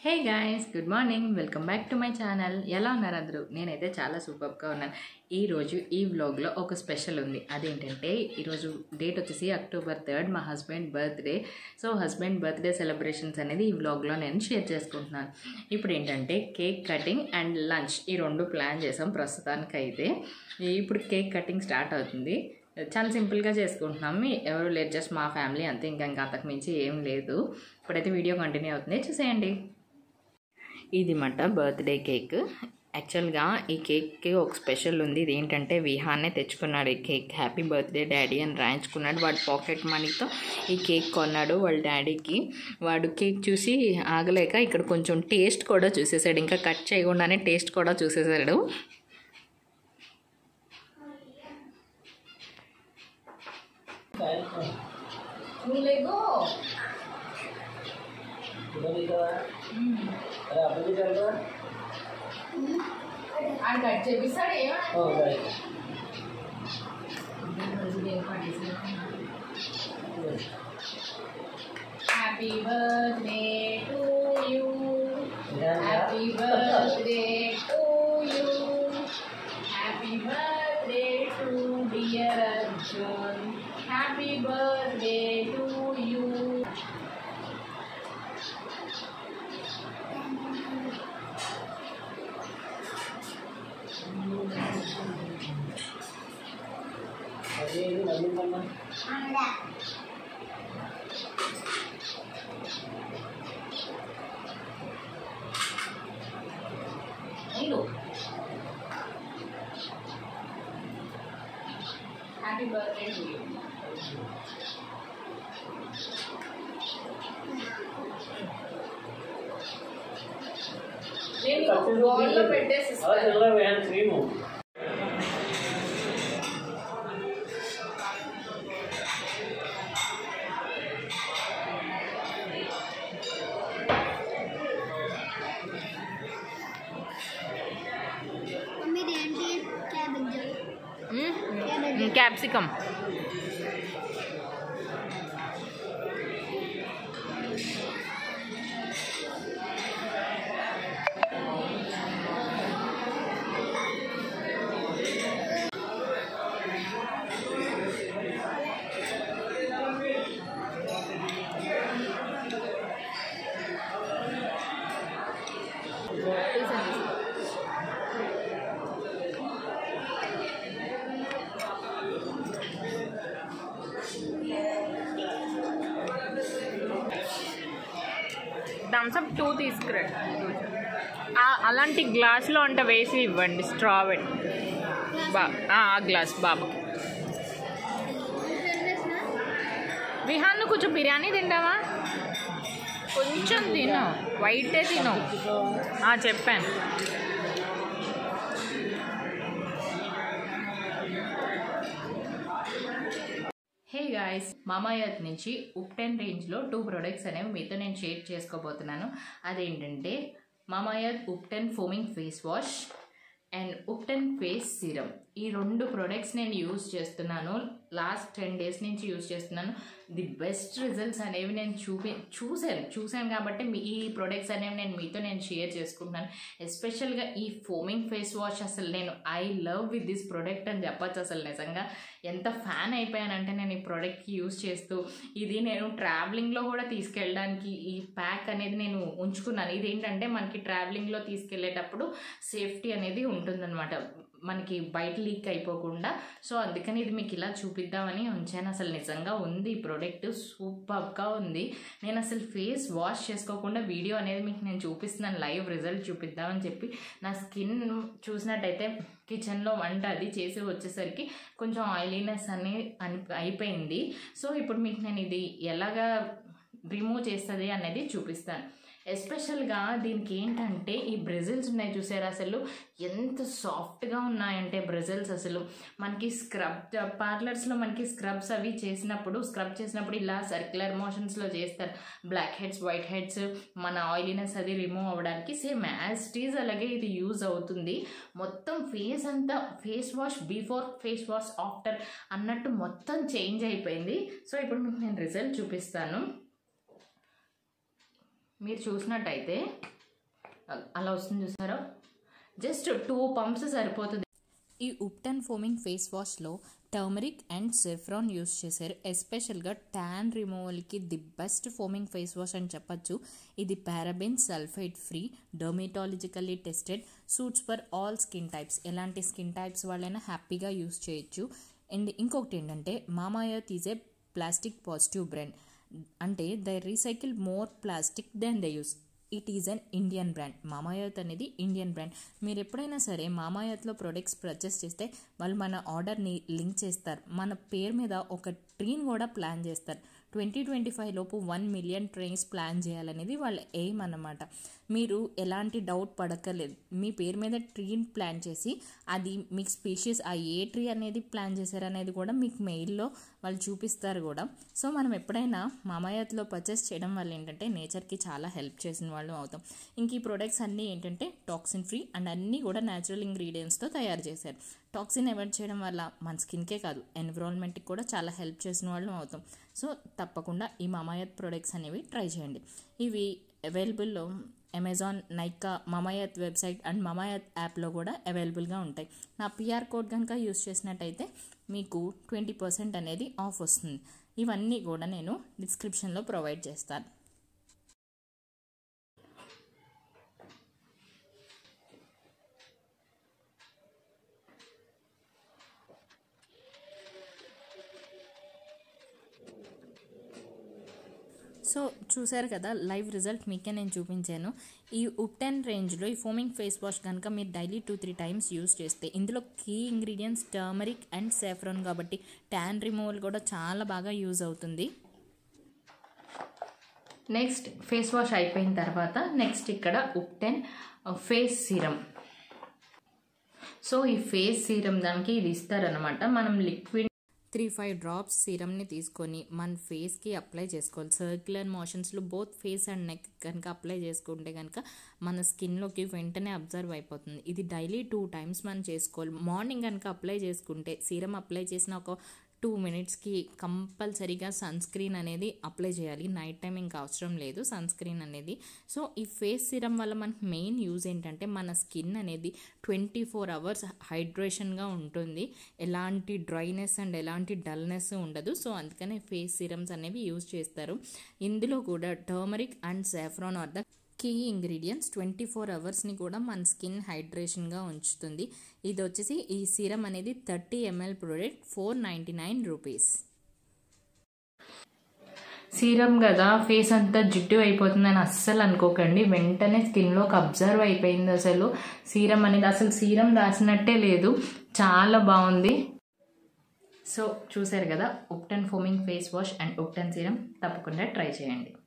hey guys good morning welcome back to my channel ఎలా ఉన్నారు అందరూ నేనైతే చాలా సూపర్గా ఉన్నాను ఈరోజు ఈ వ్లాగ్లో ఒక స్పెషల్ ఉంది అదేంటంటే ఈరోజు డేట్ వచ్చేసి అక్టోబర్ థర్డ్ మా husband birthday so husband birthday celebrations అనేది ఈ వ్లాగ్లో నేను షేర్ చేసుకుంటున్నాను ఇప్పుడు ఏంటంటే కేక్ కటింగ్ అండ్ లంచ్ ఈ రెండు ప్లాన్ చేసాం ప్రస్తుతానికైతే ఇప్పుడు కేక్ కటింగ్ స్టార్ట్ అవుతుంది చాలా సింపుల్గా చేసుకుంటున్నాం ఎవరు లేదు జస్ట్ మా ఫ్యామిలీ అంతే ఇంకా ఇంకా అంతకు మించి ఏం లేదు ఇప్పుడైతే వీడియో కంటిన్యూ అవుతుంది చూసేయండి ఇది మాట బర్త్డే కేక్ యాక్చువల్గా ఈ కేక్కి ఒక స్పెషల్ ఉంది ఇది ఏంటంటే విహాన్నే తెచ్చుకున్నాడు ఈ కేక్ హ్యాపీ బర్త్డే డాడీ అని రాయించుకున్నాడు వాడు పాకెట్ మనీతో ఈ కేక్ కొన్నాడు వాళ్ళ డాడీకి వాడు కేక్ చూసి ఆగలేక ఇక్కడ కొంచెం టేస్ట్ కూడా చూసేసాడు ఇంకా కట్ చేయకుండానే టేస్ట్ కూడా చూసేసాడు కట్ చేపిస్తాడు happy birthday to you happy birthday to you happy birthday to dear Arjun happy birthday to you happy birthday to you నేను బౌల్లో పెట్టేసి ఇస్తాను క్రీము मम्मी देंटी क्या बन जाए క్యాప్సికమ్ థమ్స్అప్ టూ తీసుకురండి ఆ- అలాంటి గ్లాస్లో అంట వేసి ఇవ్వండి స్ట్రా పెట్టి బా ఆ ఆ గ్లాస్ బాబుకి విహాన్ నువ్వు కొంచెం బిర్యానీ తింటావా కొంచెం తిను వైటే తిను ఆ, చెప్పాను హే గాయస్ మామాయత్ నుంచి ఉప్టెన్ రేంజ్లో టూ ప్రొడక్ట్స్ అనేవి మీతో నేను షేర్ చేసుకోబోతున్నాను అదేంటంటే Mamaearth Ubtan foaming face wash and Ubtan face serum ఈ రెండు ప్రొడక్ట్స్ నేను యూజ్ చేస్తున్నాను లాస్ట్ టెన్ డేస్ నుంచి యూజ్ చేస్తున్నాను ది బెస్ట్ రిజల్ట్స్ అనేవి నేను చూపి చూశాను చూశాను కాబట్టి మీ ఈ ప్రొడక్ట్స్ అనేవి నేను మీతో నేను షేర్ చేసుకుంటున్నాను ఎస్పెషల్గా ఈ ఫోమింగ్ ఫేస్ వాష్ అసలు నేను I love with this product అని చెప్పొచ్చు అసలు నిజంగా ఎంత ఫ్యాన్ అయిపోయానంటే నేను ఈ ప్రోడక్ట్కి యూజ్ చేస్తూ ఇది నేను ట్రావెలింగ్లో కూడా తీసుకెళ్ళడానికి ఈ ప్యాక్ అనేది నేను ఉంచుకున్నాను ఇదేంటంటే మనకి ట్రావెలింగ్లో తీసుకెళ్ళేటప్పుడు సేఫ్టీ అనేది ఉంటుందన్నమాట మనకి బయట లీక్ అయిపోకుండా సో అందుకని ఇది మీకు ఇలా చూపిద్దామని ఉంచాను అసలు నిజంగా ఉంది ఈ ప్రోడక్ట్ సూపర్గా ఉంది నేను అసలు ఫేస్ వాష్ చేసుకోకుండా వీడియో అనేది మీకు నేను చూపిస్తున్నాను లైవ్ రిజల్ట్ చూపిద్దామని చెప్పి నా స్కిన్ చూసినట్టయితే కిచెన్లో వంట అది చేసి వచ్చేసరికి కొంచెం ఆయిలీనెస్ అని అని అయిపోయింది సో ఇప్పుడు మీకు నేను ఇది ఎలాగా రిమూవ్ చేస్తుంది అనేది చూపిస్తాను ఎస్పెషల్గా దీనికి ఏంటంటే ఈ బ్రెజిల్స్ ఉన్నాయి చూసారా అసలు ఎంత సాఫ్ట్గా ఉన్నాయంటే బ్రెజిల్స్ అసలు మనకి స్క్రబ్ పార్లర్స్లో మనకి స్క్రబ్స్ అవి చేసినప్పుడు స్క్రబ్ చేసినప్పుడు ఇలా సర్క్యులర్ మోషన్స్లో చేస్తారు బ్లాక్ హెడ్స్ వైట్ హెడ్స్ మన ఆయిలీనెస్ అది రిమూవ్ అవ్వడానికి సేమ్ యాజ్ టీజ్ అలాగే ఇది యూజ్ అవుతుంది మొత్తం ఫేస్ అంతా face wash before face wash after అన్నట్టు మొత్తం చేంజ్ అయిపోయింది సో ఇప్పుడు మీకు నేను రిజల్ట్ చూపిస్తాను మీరు చూసినట్టయితే అలా వస్తుంది చూసారా జస్ట్ టూ పంప్స్ సరిపోతుంది ఈ ఉప్టన్ ఫోమింగ్ ఫేస్ వాష్లో టర్మరిక్ అండ్ సెఫ్రాన్ యూస్ చేశారు ఎస్పెషల్గా ట్యాన్ రిమూవల్కి the best foaming face wash అని చెప్పచ్చు ఇది paraben sulphide free dermatologically tested suits for all skin types ఎలాంటి స్కిన్ టైప్స్ వాళ్ళైనా హ్యాపీగా యూస్ చేయొచ్చు అండ్ ఇంకొకటి ఏంటంటే Mamaearth is a plastic positive brand అంటే they recycle more plastic than they use it is an Indian brand Mamaearth అనేది Indian brand మీరు ఎప్పుడైనా సరే మామాయత్లో ప్రొడక్ట్స్ పర్చేస్ చేస్తే వాళ్ళు మన ఆర్డర్ని లింక్ చేస్తారు మన పేరు మీద ఒక ట్రీన్ కూడా ప్లాన్ చేస్తారు ట్వంటీ ట్వంటీ ఫైవ్ లోపు వన్ మిలియన్ ట్రైన్స్ ప్లాన్ చేయాలనేది వాళ్ళ ఎయిమ్ అన్నమాట మీరు ఎలాంటి డౌట్ పడక్కర్లేదు మీ పేరు మీద ట్రీన్ ప్లాన్ చేసి అది మీకు స్పీషీస్ ఆ ఏ ట్రీ అనేది ప్లాన్ చేశారనేది కూడా మీకు మెయిల్లో వాళ్ళు చూపిస్తారు కూడా సో మనం ఎప్పుడైనా మామాయత్లో పర్చేస్ చేయడం వల్ల ఏంటంటే నేచర్కి చాలా హెల్ప్ చేసిన వాళ్ళు అవుతాం ఇంక ఈ ప్రొడక్ట్స్ అన్నీ ఏంటంటే టాక్సిన్ ఫ్రీ అండ్ అన్నీ కూడా న్యాచురల్ ఇంగ్రీడియంట్స్తో తయారు చేశారు టాక్సిన్ అవాయిడ్ చేయడం వల్ల మన స్కిన్కే కాదు ఎన్విరాన్మెంట్కి కూడా చాలా హెల్ప్ చేసిన వాళ్ళు అవుతాం సో తప్పకుండా ఈ మామాయత్ ప్రొడక్ట్స్ అనేవి ట్రై చేయండి ఇవి అవైలబుల్లో Amazon Nykaa Mamaearth website and Mamaearth యాప్లో కూడా అవైలబుల్గా ఉంటాయి నా పిఆర్ కోడ్ కనుక యూస్ చేసినట్టయితే మీకు ట్వంటీ పర్సెంట్ అనేది ఆఫ్ వస్తుంది ఇవన్నీ కూడా నేను డిస్క్రిప్షన్లో ప్రొవైడ్ చేస్తాను సో చూసారు కదా లైవ్ రిజల్ట్ మీకే నేను చూపించాను ఈ ఉప్టెన్ రేంజ్లో ఈ ఫోమింగ్ ఫేస్ వాష్ కనుక మీరు daily two three times use చేస్తే ఇందులో key ingredients turmeric and saffron కాబట్టి ట్యాన్ రిమూవల్ కూడా చాలా బాగా యూజ్ అవుతుంది నెక్స్ట్ ఫేస్ వాష్ అయిపోయిన తర్వాత నెక్స్ట్ ఇక్కడ ఉప్టెన్ ఫేస్ సీరం సో ఈ ఫేస్ సీరం దానికి ఇది ఇస్తారనమాట మనం లిక్విడ్ త్రీ ఫైవ్ డ్రాప్స్ సీరమ్ని తీసుకొని మన ఫేస్కి అప్లై చేసుకోవాలి సర్క్యులర్ మోషన్స్లో బోత్ ఫేస్ అండ్ నెక్ కనుక అప్లై చేసుకుంటే కనుక మన స్కిన్లోకి వెంటనే అబ్జర్వ్ అయిపోతుంది ఇది డైలీ టూ టైమ్స్ మనం చేసుకోవాలి మార్నింగ్ కనుక అప్లై చేసుకుంటే సీరం అప్లై చేసిన ఒక టూ మినిట్స్కి కంపల్సరీగా సన్ స్క్రీన్ అనేది అప్లై చేయాలి నైట్ టైం ఇంకా అవసరం లేదు సన్ స్క్రీన్ అనేది సో ఈ ఫేస్ సిరం వల్ల మనకి మెయిన్ యూజ్ ఏంటంటే మన స్కిన్ అనేది ట్వంటీ ఫోర్ అవర్స్ హైడ్రేషన్గా ఉంటుంది ఎలాంటి డ్రైనెస్ అండ్ ఎలాంటి డల్నెస్ ఉండదు సో అందుకనే ఫేస్ సిరమ్స్ అనేవి యూజ్ చేస్తారు ఇందులో కూడా turmeric and saffron are the key ingredients twenty four అవర్స్ని కూడా మన స్కిన్ హైడ్రేషన్గా ఉంచుతుంది ఇది వచ్చేసి ఈ సీరం అనేది thirty ml product four ninety nine rupees serum కదా ఫేస్ అంతా జిడ్డు అయిపోతుందని అస్సలు అనుకోకండి వెంటనే స్కిన్లోకి అబ్జర్వ్ అయిపోయింది అసలు సీరం అనేది అసలు సీరం రాసినట్టే లేదు చాలా బాగుంది సో చూసారు కదా Ubtan foaming face wash and Ubtan serum తప్పకుండా ట్రై చేయండి